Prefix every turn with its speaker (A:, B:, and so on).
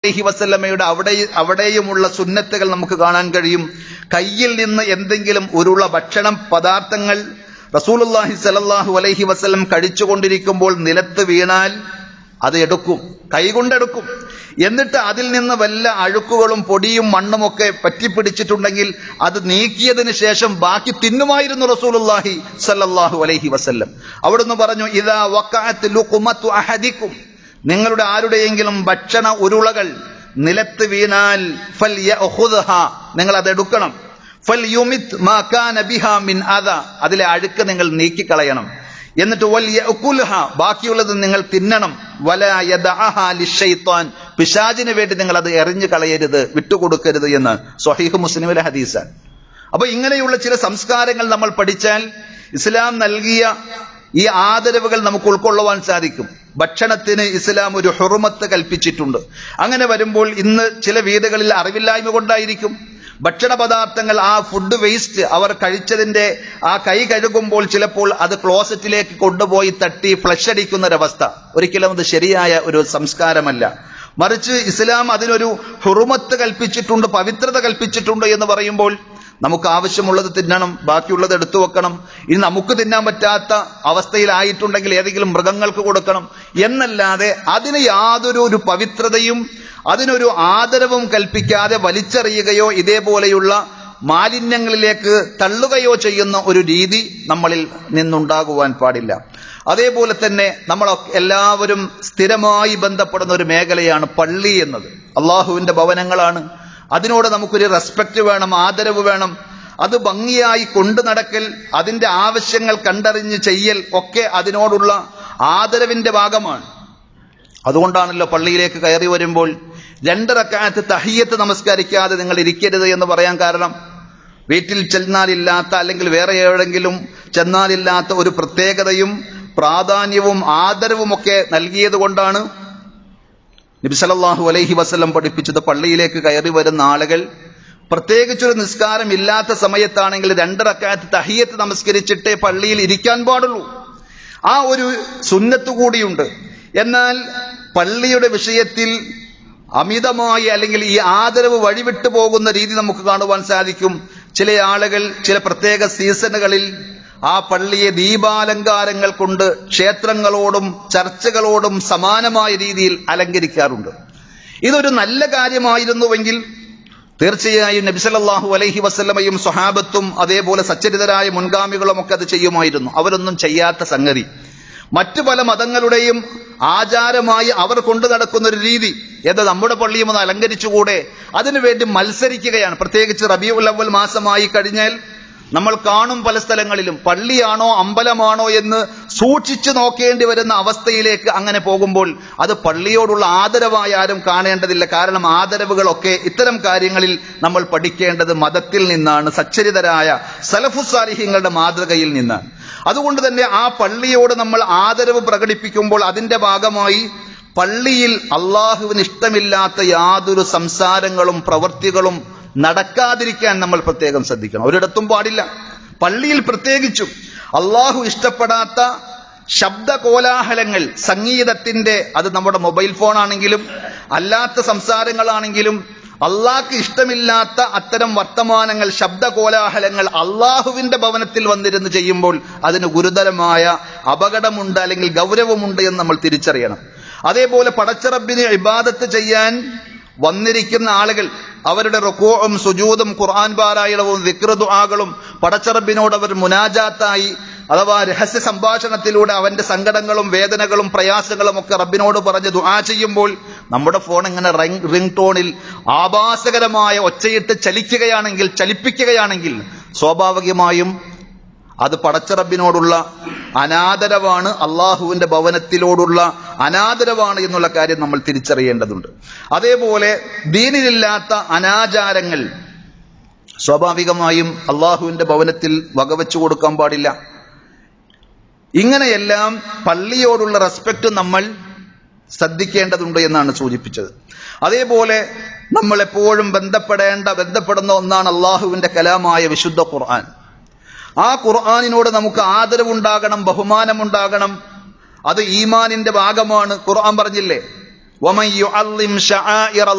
A: അലൈഹി വസല്ലമയുടെ അവിടെ അവിടെയുമുള്ള സുന്നത്തുകൾ നമുക്ക് കാണാൻ കഴിയും കയ്യിൽ നിന്ന് എന്തെങ്കിലും ഒരുള്ള ഭക്ഷണം പദാർത്ഥങ്ങൾ റസൂലുള്ളാഹി സല്ലല്ലാഹു അലൈഹി വസല്ലം കഴിച്ചുകൊണ്ടിരിക്കുമ്പോൾ നിലത്ത് വീണാൽ അത് എടുക്കും കൈകൊണ്ടെടുക്കും എന്നിട്ട് അതിൽ നിന്ന് വല്ല അഴുക്കുകളും പൊടിയും മണ്ണും ഒക്കെ പറ്റിപ്പിടിച്ചിട്ടുണ്ടെങ്കിൽ അത് നീക്കിയതിന് ശേഷം ബാക്കി തിന്നുമായിരുന്നു റസൂലുള്ളാഹി സല്ലല്ലാഹു അലൈഹി വസല്ലം അവിടുന്ന് പറഞ്ഞു ഇതാ വഖഅത്ത് ലുഖ്മത്തു അഹദിക്കും നിങ്ങളുടെ ആരുടെയെങ്കിലും ഭക്ഷണ ഉരുളകൾ നിലത്ത് വീണാൽ ഫൽ നിങ്ങൾ അത് എടുക്കണം ഫൽ യുമിത് മാ കാന ബിഹാ മിൻ അദ അതിലെ അഴുക്ക് നിങ്ങൾ നീക്കിക്കളയണം എന്നിട്ട് വൽ യഅകുൽഹ ബാക്കിയുള്ളത് നിങ്ങൾ തിന്നണം വല യദഅഹ ലിശൈത്താൻ പിശാചിന് വേണ്ടി നിങ്ങൾ അത് എറിഞ്ഞു കളയരുത് വിട്ടുകൊടുക്കരുത് എന്ന് സ്വഹീഹ് മുസ്ലിമിലെ ഹദീസാണ് അപ്പൊ ഇങ്ങനെയുള്ള ചില സംസ്കാരങ്ങൾ നമ്മൾ പഠിച്ചാൽ ഇസ്ലാം നൽകിയ ഈ ആദരവുകൾ നമുക്ക് ഉൾക്കൊള്ളുവാൻ സാധിക്കും ഭക്ഷണത്തിന് ഇസ്ലാം ഒരു ഹുറുമത്ത് കൽപ്പിച്ചിട്ടുണ്ട് അങ്ങനെ വരുമ്പോൾ ഇന്ന് ചില വീടുകളിൽ അറിവില്ലായ്മ കൊണ്ടായിരിക്കും ഭക്ഷണ പദാർത്ഥങ്ങൾ ആ ഫുഡ് വേസ്റ്റ് അവർ കഴിച്ചതിന്റെ ആ കൈ കഴുകുമ്പോൾ ചിലപ്പോൾ അത് ക്ലോസറ്റിലേക്ക് കൊണ്ടുപോയി തട്ടി ഫ്ലഷ് അടിക്കുന്ന ഒരവസ്ഥ ഒരിക്കലും അത് ശരിയായ ഒരു സംസ്കാരമല്ല മറിച്ച് ഇസ്ലാം അതിനൊരു ഹുറുമത്ത് കൽപ്പിച്ചിട്ടുണ്ട് പവിത്രത കൽപ്പിച്ചിട്ടുണ്ട് എന്ന് പറയുമ്പോൾ നമുക്ക് ആവശ്യമുള്ളത് തിന്നണം ബാക്കിയുള്ളത് എടുത്തു വെക്കണം ഇനി നമുക്ക് തിന്നാൻ പറ്റാത്ത അവസ്ഥയിലായിട്ടുണ്ടെങ്കിൽ ഏതെങ്കിലും മൃഗങ്ങൾക്ക് കൊടുക്കണം എന്നല്ലാതെ അതിന് യാതൊരു ഒരു പവിത്രതയും അതിനൊരു ആദരവും കൽപ്പിക്കാതെ വലിച്ചെറിയുകയോ ഇതേപോലെയുള്ള മാലിന്യങ്ങളിലേക്ക് തള്ളുകയോ ചെയ്യുന്ന ഒരു രീതി നമ്മളിൽ നിന്നുണ്ടാകുവാൻ പാടില്ല അതേപോലെ തന്നെ നമ്മൾ എല്ലാവരും സ്ഥിരമായി ബന്ധപ്പെടുന്ന ഒരു മേഖലയാണ് പള്ളി എന്നത് അള്ളാഹുവിന്റെ ഭവനങ്ങളാണ് അതിനോട് നമുക്കൊരു റെസ്പെക്ട് വേണം ആദരവ് വേണം അത് ഭംഗിയായി കൊണ്ടു നടക്കൽ അതിന്റെ ആവശ്യങ്ങൾ കണ്ടറിഞ്ഞ് ചെയ്യൽ ഒക്കെ അതിനോടുള്ള ആദരവിന്റെ ഭാഗമാണ് അതുകൊണ്ടാണല്ലോ പള്ളിയിലേക്ക് കയറി വരുമ്പോൾ രണ്ടരക്കാലത്ത് തഹിയത്ത് നമസ്കരിക്കാതെ നിങ്ങൾ ഇരിക്കരുത് എന്ന് പറയാൻ കാരണം വീട്ടിൽ ചെന്നാലില്ലാത്ത അല്ലെങ്കിൽ വേറെ എവിടെങ്കിലും ചെന്നാലില്ലാത്ത ഒരു പ്രത്യേകതയും പ്രാധാന്യവും ആദരവും ഒക്കെ നൽകിയത് കൊണ്ടാണ് നബിസലല്ലാഹു അലൈഹി വസ്ലം പഠിപ്പിച്ചത് പള്ളിയിലേക്ക് കയറി വരുന്ന ആളുകൾ പ്രത്യേകിച്ചൊരു നിസ്കാരം ഇല്ലാത്ത സമയത്താണെങ്കിൽ രണ്ടരക്കാലത്ത് തഹിയത്ത് നമസ്കരിച്ചിട്ടേ പള്ളിയിൽ ഇരിക്കാൻ പാടുള്ളൂ ആ ഒരു സുന്നത്ത് കൂടിയുണ്ട് എന്നാൽ പള്ളിയുടെ വിഷയത്തിൽ അമിതമായി അല്ലെങ്കിൽ ഈ ആദരവ് വഴിവിട്ടു പോകുന്ന രീതി നമുക്ക് കാണുവാൻ സാധിക്കും ചില ആളുകൾ ചില പ്രത്യേക സീസണുകളിൽ ആ പള്ളിയെ ദീപാലങ്കാരങ്ങൾ കൊണ്ട് ക്ഷേത്രങ്ങളോടും ചർച്ചകളോടും സമാനമായ രീതിയിൽ അലങ്കരിക്കാറുണ്ട് ഇതൊരു നല്ല കാര്യമായിരുന്നുവെങ്കിൽ തീർച്ചയായും നബിസലല്ലാഹു അലൈഹി വസ്ലമയും സ്വഹാബത്തും അതേപോലെ സച്ചരിതരായ മുൻഗാമികളും ഒക്കെ അത് ചെയ്യുമായിരുന്നു അവരൊന്നും ചെയ്യാത്ത സംഗതി മറ്റു പല മതങ്ങളുടെയും ആചാരമായി അവർ കൊണ്ടു നടക്കുന്ന ഒരു രീതി ഏത് നമ്മുടെ പള്ളിയും ഒന്ന് അലങ്കരിച്ചുകൂടെ അതിനുവേണ്ടി മത്സരിക്കുകയാണ് പ്രത്യേകിച്ച് റബിയുൽ അവൽ മാസമായി കഴിഞ്ഞാൽ നമ്മൾ കാണും പല സ്ഥലങ്ങളിലും പള്ളിയാണോ അമ്പലമാണോ എന്ന് സൂക്ഷിച്ചു നോക്കേണ്ടി വരുന്ന അവസ്ഥയിലേക്ക് അങ്ങനെ പോകുമ്പോൾ അത് പള്ളിയോടുള്ള ആദരവായി ആരും കാണേണ്ടതില്ല കാരണം ആദരവുകളൊക്കെ ഇത്തരം കാര്യങ്ങളിൽ നമ്മൾ പഠിക്കേണ്ടത് മതത്തിൽ നിന്നാണ് സച്ചരിതരായ സലഫുസാലിഹ്യങ്ങളുടെ മാതൃകയിൽ നിന്നാണ് അതുകൊണ്ട് തന്നെ ആ പള്ളിയോട് നമ്മൾ ആദരവ് പ്രകടിപ്പിക്കുമ്പോൾ അതിന്റെ ഭാഗമായി പള്ളിയിൽ അള്ളാഹുവിന് ഇഷ്ടമില്ലാത്ത യാതൊരു സംസാരങ്ങളും പ്രവൃത്തികളും നടക്കാതിരിക്കാൻ നമ്മൾ പ്രത്യേകം ശ്രദ്ധിക്കണം ഒരിടത്തും പാടില്ല പള്ളിയിൽ പ്രത്യേകിച്ചും അള്ളാഹു ഇഷ്ടപ്പെടാത്ത ശബ്ദ കോലാഹലങ്ങൾ സംഗീതത്തിന്റെ അത് നമ്മുടെ മൊബൈൽ ഫോൺ ആണെങ്കിലും അല്ലാത്ത സംസാരങ്ങളാണെങ്കിലും അള്ളാഹ്ക്ക് ഇഷ്ടമില്ലാത്ത അത്തരം വർത്തമാനങ്ങൾ ശബ്ദ കോലാഹലങ്ങൾ അള്ളാഹുവിന്റെ ഭവനത്തിൽ വന്നിരുന്ന് ചെയ്യുമ്പോൾ അതിന് ഗുരുതരമായ അപകടമുണ്ട് അല്ലെങ്കിൽ ഗൗരവമുണ്ട് എന്ന് നമ്മൾ തിരിച്ചറിയണം അതേപോലെ പടച്ചറബിന് ഇബാദത്ത് ചെയ്യാൻ വന്നിരിക്കുന്ന ആളുകൾ അവരുടെ റുക്കോവും സുജൂതും ഖുർആൻ പാരായണവും വിക്രദുആകളും പടച്ചറബിനോട് അവർ മുനാജാത്തായി അഥവാ രഹസ്യ സംഭാഷണത്തിലൂടെ അവന്റെ സങ്കടങ്ങളും വേദനകളും പ്രയാസങ്ങളും ഒക്കെ റബ്ബിനോട് പറഞ്ഞ് ദുആ ചെയ്യുമ്പോൾ നമ്മുടെ ഫോൺ ഇങ്ങനെ റിംഗ് റിംഗ് ടോണിൽ ആഭാസകരമായ ഒച്ചയിട്ട് ചലിക്കുകയാണെങ്കിൽ ചലിപ്പിക്കുകയാണെങ്കിൽ സ്വാഭാവികമായും അത് പടച്ചറബിനോടുള്ള അനാദരവാണ് അള്ളാഹുവിന്റെ ഭവനത്തിലോടുള്ള അനാദരവാണ് എന്നുള്ള കാര്യം നമ്മൾ തിരിച്ചറിയേണ്ടതുണ്ട് അതേപോലെ ദീനിലില്ലാത്ത അനാചാരങ്ങൾ സ്വാഭാവികമായും അള്ളാഹുവിന്റെ ഭവനത്തിൽ വകവെച്ചു കൊടുക്കാൻ പാടില്ല ഇങ്ങനെയെല്ലാം പള്ളിയോടുള്ള റെസ്പെക്ട് നമ്മൾ ശ്രദ്ധിക്കേണ്ടതുണ്ട് എന്നാണ് സൂചിപ്പിച്ചത് അതേപോലെ നമ്മൾ എപ്പോഴും ബന്ധപ്പെടേണ്ട ബന്ധപ്പെടുന്ന ഒന്നാണ് അള്ളാഹുവിന്റെ കലാമായ വിശുദ്ധ ഖുർആൻ ആ ഖുർആാനിനോട് നമുക്ക് ആദരവുണ്ടാകണം ബഹുമാനമുണ്ടാകണം അത് ഈമാനിന്റെ ഭാഗമാണ് ഖുർആൻ പറഞ്ഞില്ലേ وَمَن يُعَظِّمْ شَعَائِرَ